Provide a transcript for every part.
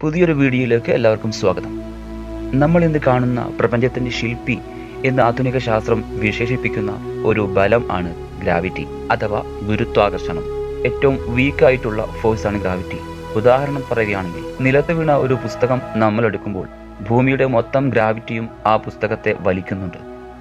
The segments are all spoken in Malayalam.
പുതിയൊരു വീഡിയോയിലേക്ക് എല്ലാവർക്കും സ്വാഗതം നമ്മൾ ഇന്ന് കാണുന്ന പ്രപഞ്ചത്തിന്റെ ശില്പി എന്ന് ആധുനിക ശാസ്ത്രം വിശേഷിപ്പിക്കുന്ന ഒരു ബലം ആണ് ഗ്രാവിറ്റി അഥവാ ഗുരുത്വാകർഷണം ഏറ്റവും വീക്കായിട്ടുള്ള ഫോഴ്സ് ആണ് ഗ്രാവിറ്റി ഉദാഹരണം പറയുകയാണെങ്കിൽ നിലത്ത് വീണ ഒരു പുസ്തകം നമ്മൾ എടുക്കുമ്പോൾ ഭൂമിയുടെ മൊത്തം ഗ്രാവിറ്റിയും ആ പുസ്തകത്തെ വലിക്കുന്നുണ്ട്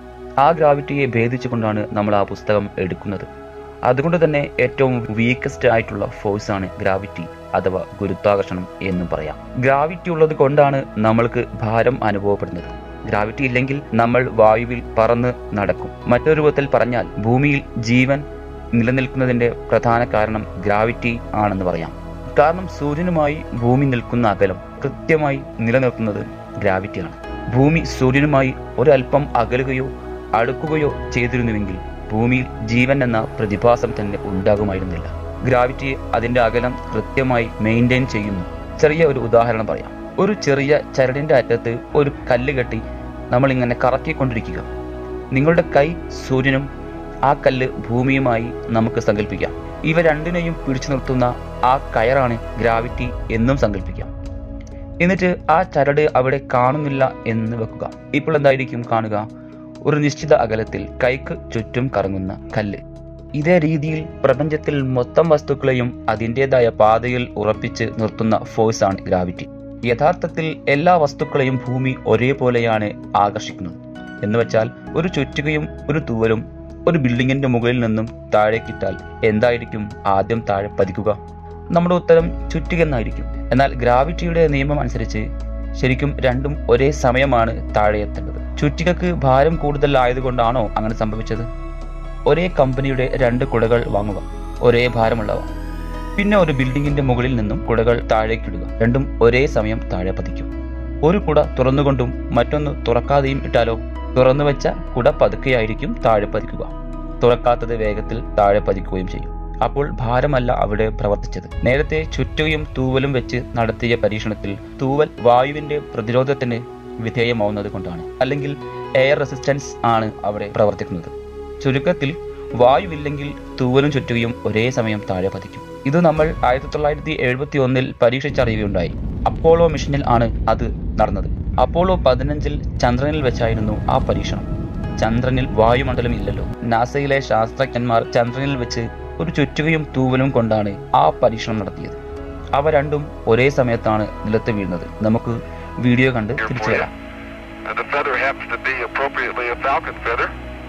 ആ ഗ്രാവിറ്റിയെ ഭേദിച്ചുകൊണ്ടാണ് നമ്മൾ ആ പുസ്തകം എടുക്കുന്നത് അതുകൊണ്ട് തന്നെ ഏറ്റവും വീക്കസ്റ്റ് ആയിട്ടുള്ള ഫോഴ്സ് ആണ് ഗ്രാവിറ്റി അഥവാ ഗുരുത്വാകർഷണം എന്നും പറയാം ഗ്രാവിറ്റി ഉള്ളത് കൊണ്ടാണ് നമ്മൾക്ക് ഭാരം അനുഭവപ്പെടുന്നത് ഗ്രാവിറ്റി ഇല്ലെങ്കിൽ നമ്മൾ വായുവിൽ പറന്ന് നടക്കും മറ്റൊരു വിധത്തിൽ പറഞ്ഞാൽ ഭൂമിയിൽ ജീവൻ നിലനിൽക്കുന്നതിന്റെ പ്രധാന കാരണം ഗ്രാവിറ്റി ആണെന്ന് പറയാം കാരണം സൂര്യനുമായി ഭൂമി നിൽക്കുന്ന അകലം കൃത്യമായി നിലനിർത്തുന്നത് ഗ്രാവിറ്റിയാണ് ഭൂമി സൂര്യനുമായി ഒരല്പം അകലുകയോ അടുക്കുകയോ ചെയ്തിരുന്നുവെങ്കിൽ ഭൂമിയിൽ ജീവൻ എന്ന പ്രതിഭാസം തന്നെ ഉണ്ടാകുമായിരുന്നില്ല ഗ്രാവിറ്റി അതിന്റെ അകലം കൃത്യമായി മെയിൻറ്റെയിൻ ചെയ്യുന്നു ചെറിയ ഒരു ഉദാഹരണം പറയാം ഒരു ചെറിയ ചരടിന്റെ അറ്റത്ത് ഒരു കല്ല് കെട്ടി നമ്മൾ ഇങ്ങനെ കറക്കിക്കൊണ്ടിരിക്കുക നിങ്ങളുടെ കൈ സൂര്യനും ആ കല്ല് ഭൂമിയുമായി നമുക്ക് സങ്കല്പിക്കാം ഇവ രണ്ടിനെയും പിടിച്ചു നിർത്തുന്ന ആ കയറാണ് ഗ്രാവിറ്റി എന്നും സങ്കല്പിക്കാം എന്നിട്ട് ആ ചരട് അവിടെ കാണുന്നില്ല എന്ന് വെക്കുക ഇപ്പോൾ എന്തായിരിക്കും കാണുക ഒരു നിശ്ചിത അകലത്തിൽ കൈക്ക് ചുറ്റും കറങ്ങുന്ന കല്ല് ഇതേ രീതിയിൽ പ്രപഞ്ചത്തിൽ മൊത്തം വസ്തുക്കളെയും അതിൻ്റെതായ പാതയിൽ ഉറപ്പിച്ച് നിർത്തുന്ന ഫോഴ്സ് ആണ് ഗ്രാവിറ്റി യഥാർത്ഥത്തിൽ എല്ലാ വസ്തുക്കളെയും ഭൂമി ഒരേപോലെയാണ് ആകർഷിക്കുന്നത് എന്ന് വെച്ചാൽ ഒരു ചുറ്റുകയും ഒരു തൂവലും ഒരു ബിൽഡിങ്ങിന്റെ മുകളിൽ നിന്നും താഴേക്കിട്ടാൽ എന്തായിരിക്കും ആദ്യം താഴെ പതിക്കുക നമ്മുടെ ഉത്തരം ചുറ്റുക എന്നായിരിക്കും എന്നാൽ ഗ്രാവിറ്റിയുടെ നിയമം അനുസരിച്ച് ശരിക്കും രണ്ടും ഒരേ സമയമാണ് താഴെ എത്തേണ്ടത് ചുറ്റികക്ക് ഭാരം കൂടുതൽ ആയതുകൊണ്ടാണോ അങ്ങനെ സംഭവിച്ചത് ഒരേ കമ്പനിയുടെ രണ്ട് കുടകൾ വാങ്ങുക ഒരേ ഭാരമുള്ളവ പിന്നെ ഒരു ബിൽഡിങ്ങിന്റെ മുകളിൽ നിന്നും കുടകൾ താഴേക്കിടുക രണ്ടും ഒരേ സമയം താഴെ പതിക്കും ഒരു കുട തുറന്നുകൊണ്ടും മറ്റൊന്ന് തുറക്കാതെയും ഇട്ടാലോ തുറന്നു വെച്ച കുട പതുക്കെയായിരിക്കും താഴെ പതിക്കുക തുറക്കാത്തത് വേഗത്തിൽ താഴെ പതിക്കുകയും ചെയ്യും അപ്പോൾ ഭാരമല്ല അവിടെ പ്രവർത്തിച്ചത് നേരത്തെ ചുറ്റുകയും തൂവലും വെച്ച് നടത്തിയ പരീക്ഷണത്തിൽ തൂവൽ വായുവിന്റെ പ്രതിരോധത്തിന് വിധേയമാവുന്നത് കൊണ്ടാണ് അല്ലെങ്കിൽ എയർ റെസിസ്റ്റൻസ് ആണ് അവിടെ പ്രവർത്തിക്കുന്നത് ചുരുക്കത്തിൽ വായുവില്ലെങ്കിൽ തൂവലും ചുറ്റുകയും ഒരേ സമയം താഴെ പതിക്കും ഇത് നമ്മൾ ആയിരത്തി തൊള്ളായിരത്തി എഴുപത്തി ഒന്നിൽ പരീക്ഷിച്ചറിയുകയുണ്ടായി അപ്പോളോ മിഷനിൽ ആണ് അത് നടന്നത് അപ്പോളോ പതിനഞ്ചിൽ ചന്ദ്രനിൽ വെച്ചായിരുന്നു ആ പരീക്ഷണം ചന്ദ്രനിൽ വായുമണ്ഡലം ഇല്ലല്ലോ നാസയിലെ ശാസ്ത്രജ്ഞന്മാർ ചന്ദ്രനിൽ വെച്ച് ഒരു ചുറ്റുകയും തൂവലും കൊണ്ടാണ് ആ പരീക്ഷണം നടത്തിയത് അവ രണ്ടും ഒരേ സമയത്താണ് നിലത്ത് വീഴുന്നത് നമുക്ക് വീഡിയോ കണ്ട് തിരിച്ചു വരാം And the feather happens to be appropriately a falcon feather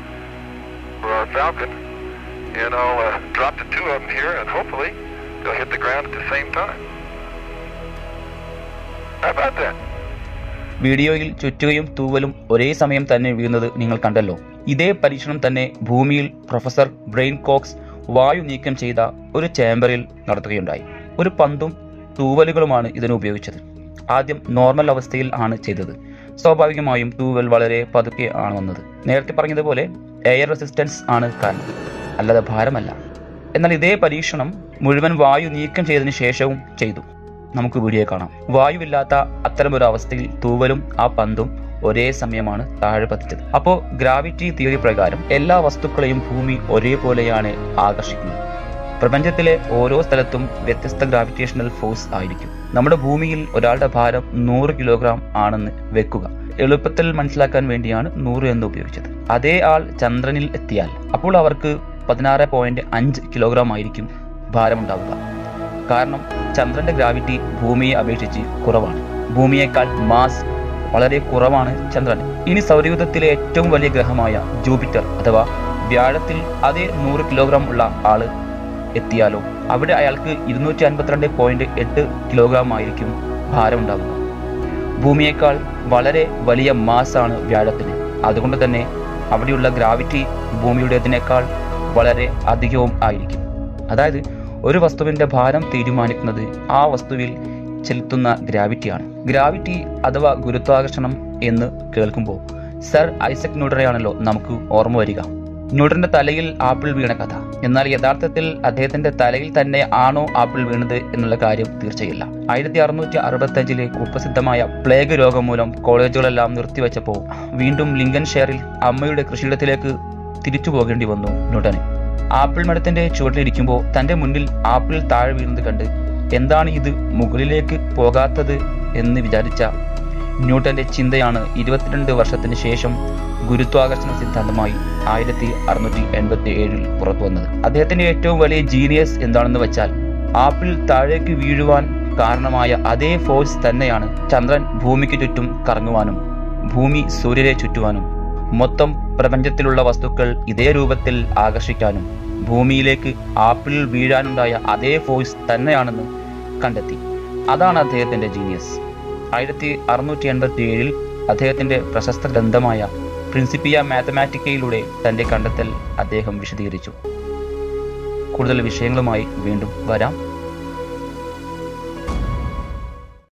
for our falcon. And I'll uh, drop the two of them here, and hopefully they'll hit the ground at the same time. How about that? വീഡിയോയിൽ ചുറ്റുകയും തൂവലും ഒരേ സമയം തന്നെ വീഴുന്നത് നിങ്ങൾ കണ്ടല്ലോ ഇതേ പരീക്ഷണം തന്നെ ഭൂമിയിൽ പ്രൊഫസർ ബ്രെയിൻ കോക്സ് വായു നീക്കം ചെയ്ത ഒരു ചേംബറിൽ നടത്തുകയുണ്ടായി ഒരു പന്തും തൂവലുകളുമാണ് ഇതിന് ഉപയോഗിച്ചത് ആദ്യം നോർമൽ അവസ്ഥയിൽ ആണ് ചെയ്തത് സ്വാഭാവികമായും തൂവൽ വളരെ പതുക്കെ ആണ് വന്നത് നേരത്തെ പറഞ്ഞതുപോലെ എയർ റെസിസ്റ്റൻസ് ആണ് കാരണം അല്ലാതെ ഭാരമല്ല എന്നാൽ ഇതേ പരീക്ഷണം മുഴുവൻ വായു നീക്കം ചെയ്തതിനു ശേഷവും ചെയ്തു നമുക്ക് വീഡിയോ കാണാം വായുവില്ലാത്ത അത്തരമൊരു അവസ്ഥയിൽ തൂവലും ആ പന്തും ഒരേ സമയമാണ് താഴെ പതിച്ചത് അപ്പോൾ ഗ്രാവിറ്റി തിയറി പ്രകാരം എല്ലാ വസ്തുക്കളെയും ഭൂമി ഒരേപോലെയാണ് ആകർഷിക്കുന്നത് പ്രപഞ്ചത്തിലെ ഓരോ സ്ഥലത്തും വ്യത്യസ്ത ഗ്രാവിറ്റേഷണൽ ഫോഴ്സ് ആയിരിക്കും നമ്മുടെ ഭൂമിയിൽ ഒരാളുടെ ഭാരം നൂറ് കിലോഗ്രാം ആണെന്ന് വെക്കുക എളുപ്പത്തിൽ മനസ്സിലാക്കാൻ വേണ്ടിയാണ് നൂറ് എന്ന് ഉപയോഗിച്ചത് അതേ ആൾ ചന്ദ്രനിൽ എത്തിയാൽ അപ്പോൾ അവർക്ക് പതിനാറ് പോയിന്റ് അഞ്ച് കിലോഗ്രാം ആയിരിക്കും ഭാരമുണ്ടാവുക കാരണം ചന്ദ്രന്റെ ഗ്രാവിറ്റി ഭൂമിയെ അപേക്ഷിച്ച് കുറവാണ് ഭൂമിയേക്കാൾ മാസ് വളരെ കുറവാണ് ചന്ദ്രൻ ഇനി സൗരയൂഥത്തിലെ ഏറ്റവും വലിയ ഗ്രഹമായ ജൂപ്പിറ്റർ അഥവാ വ്യാഴത്തിൽ അതേ നൂറ് കിലോഗ്രാം ഉള്ള ആള് എത്തിയാലോ അവിടെ അയാൾക്ക് ഇരുന്നൂറ്റി അൻപത്തിരണ്ട് പോയിന്റ് എട്ട് കിലോഗ്രാം ആയിരിക്കും ഭാരം ഉണ്ടാവുക ഭൂമിയേക്കാൾ വളരെ വലിയ മാസാണ് വ്യാഴത്തിന് അതുകൊണ്ട് തന്നെ അവിടെയുള്ള ഗ്രാവിറ്റി ഭൂമിയുടേതിനേക്കാൾ വളരെ അധികവും ആയിരിക്കും അതായത് ഒരു വസ്തുവിന്റെ ഭാരം തീരുമാനിക്കുന്നത് ആ വസ്തുവിൽ ചെലുത്തുന്ന ഗ്രാവിറ്റിയാണ് ഗ്രാവിറ്റി അഥവാ ഗുരുത്വാകർഷണം എന്ന് കേൾക്കുമ്പോൾ സർ ഐസക് ന്യൂട്ടനെയാണല്ലോ നമുക്ക് ഓർമ്മ വരിക ന്യൂട്ടന്റെ തലയിൽ ആപ്പിൾ വീണ കഥ എന്നാൽ യഥാർത്ഥത്തിൽ അദ്ദേഹത്തിന്റെ തലയിൽ തന്നെ ആണോ ആപ്പിൾ വീണത് എന്നുള്ള കാര്യം തീർച്ചയില്ല ആയിരത്തി അറുന്നൂറ്റി അറുപത്തി അഞ്ചിലെ കുപ്രസിദ്ധമായ പ്ലേഗ് രോഗം മൂലം കോളേജുകളെല്ലാം നിർത്തിവെച്ചപ്പോൾ വീണ്ടും ലിങ്കൻ ഷെയറിൽ അമ്മയുടെ കൃഷിയിടത്തിലേക്ക് തിരിച്ചു പോകേണ്ടി വന്നു ന്യൂട്ടന് ആപ്പിൾ മരത്തിന്റെ ചുവട്ടിലിരിക്കുമ്പോൾ തന്റെ മുന്നിൽ ആപ്പിൾ താഴെ വീഴുന്നത് കണ്ട് എന്താണ് ഇത് മുകളിലേക്ക് പോകാത്തത് എന്ന് വിചാരിച്ച ന്യൂട്ടന്റെ ചിന്തയാണ് ഇരുപത്തിരണ്ട് വർഷത്തിന് ശേഷം ഗുരുത്വാകർഷണ സിദ്ധാന്തമായി ആയിരത്തി അറുന്നൂറ്റി എൺപത്തി ഏഴിൽ പുറത്തു വന്നത് അദ്ദേഹത്തിന്റെ ഏറ്റവും വലിയ ജീനിയസ് എന്താണെന്ന് വെച്ചാൽ ആപ്പിൾ താഴേക്ക് വീഴുവാൻ കാരണമായ അതേ ഫോഴ്സ് തന്നെയാണ് ചന്ദ്രൻ ഭൂമിക്ക് ചുറ്റും കറങ്ങുവാനും ഭൂമി സൂര്യനെ ചുറ്റുവാനും മൊത്തം പ്രപഞ്ചത്തിലുള്ള വസ്തുക്കൾ ഇതേ രൂപത്തിൽ ആകർഷിക്കാനും ഭൂമിയിലേക്ക് ആപ്പിൾ വീഴാനുണ്ടായ അതേ ഫോഴ്സ് തന്നെയാണെന്ന് കണ്ടെത്തി അതാണ് അദ്ദേഹത്തിന്റെ ജീനിയസ് ആയിരത്തി അറുന്നൂറ്റി എൺപത്തി ഏഴിൽ അദ്ദേഹത്തിന്റെ പ്രശസ്ത ഗ്രന്ഥമായ പ്രിൻസിപ്പിയ മാത്തമാറ്റിക്കയിലൂടെ തന്റെ കണ്ടെത്തൽ അദ്ദേഹം വിശദീകരിച്ചു കൂടുതൽ വിഷയങ്ങളുമായി വീണ്ടും വരാം